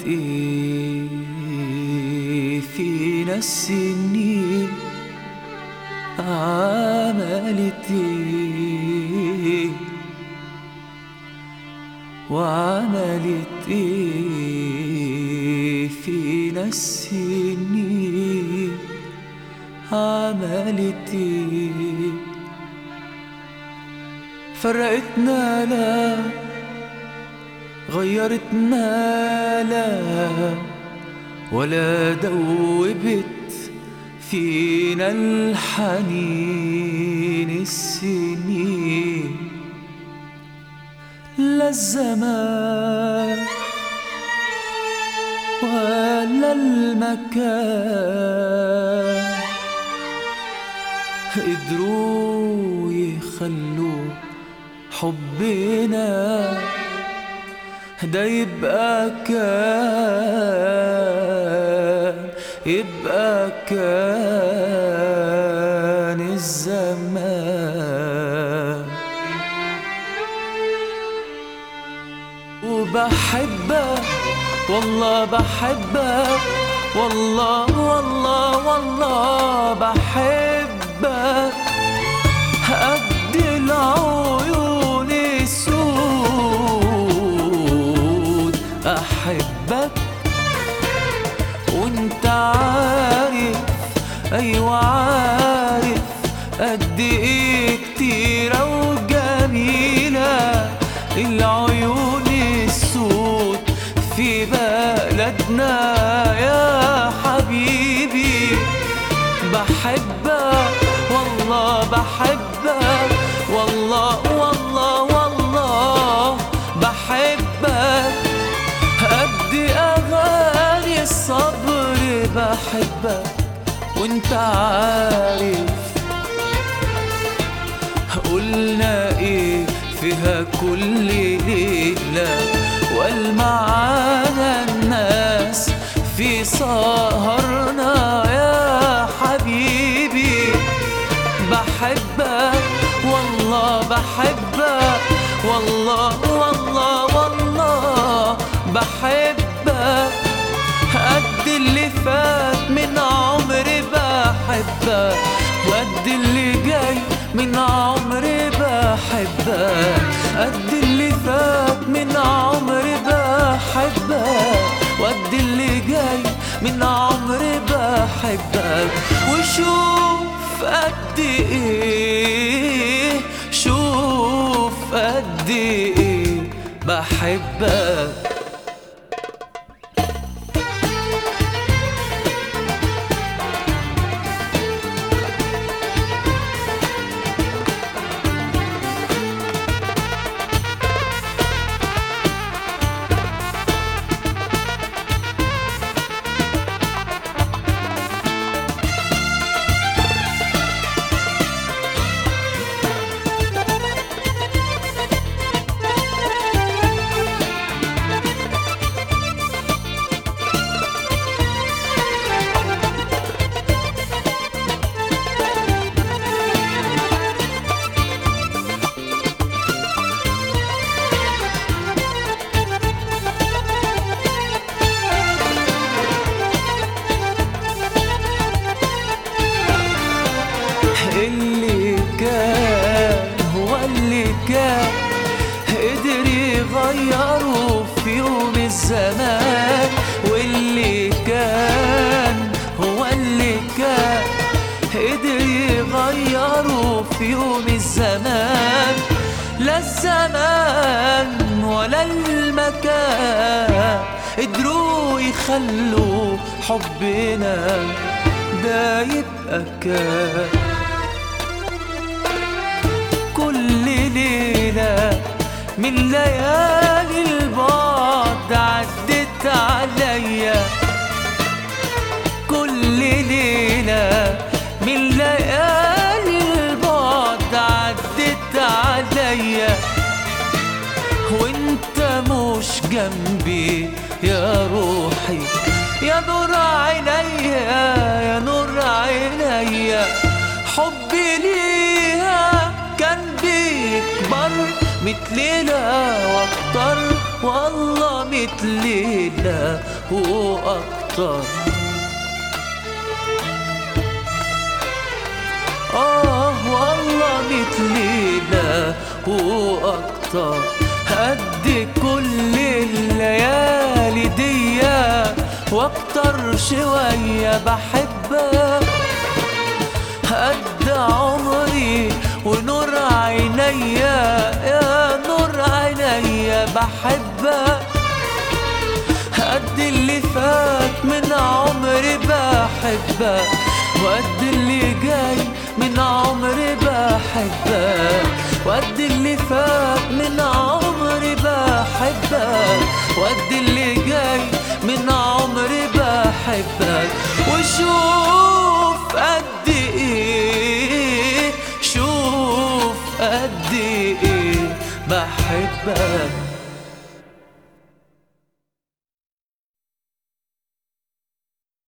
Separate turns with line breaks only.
ايه فينا السنين عملت ايه وعملت ايه فينا السنين عملت ايه فرقتنا لا غيرتنا لا ولا دوبت فينا الحنين السنين لا الزمان ولا المكان قدروا يخلوا حبنا ده يبقى كان يبقى كان الزمان وبحبك والله بحبك والله والله والله بحبك قد العيون السود احبك وانت عارف ايوه عارف قد ايه كتيرة وجميلة العيون السود في بلدنا يا حبيبي بحبك والله بحبك والله والله والله بحبك قد اغاني الصبر بحبك وانت عارف قلنا ايه فيها كل ليلة والمعانا الناس في سهرنا يا حبيبي بحبك والله بحبك والله والله والله بحبك قد اللي فات من عمري بحبك وقد اللي جاي من عمري بحبك قد اللي فات من عمري بحبك وقد اللي جاي من عمري بحبك وشوف قد ايه شوف قد ايه بحبك اللي كان هو اللي كان قدر يغيره في يوم الزمان واللي كان هو اللي كان قدر يغيره في يوم الزمان لا الزمان ولا المكان قدروا يخلوا حبنا ده يبقى كان كل ليلة من ليالي البعد عدت عليا كل ليلة من ليالي البعد عدت عليا وانت مش جنبي يا روحي يا نور عينيا يا نور عينيا حبي ليها كان بيكبر متليلة واكتر والله متليلة واكتر آه والله مثلينا وأكتر قد كل الليالي دي وأكتر شوية بحبك قد عمري ونور عينيا يا نور عينيا بحبك قد اللي فات من عمري بحبك وقد اللي جاي من عمري بحبك وقد اللي فات من عمري بحبك وقد اللي جاي من عمري بحبك وشوف قد ايه شوف قد ايه بحبك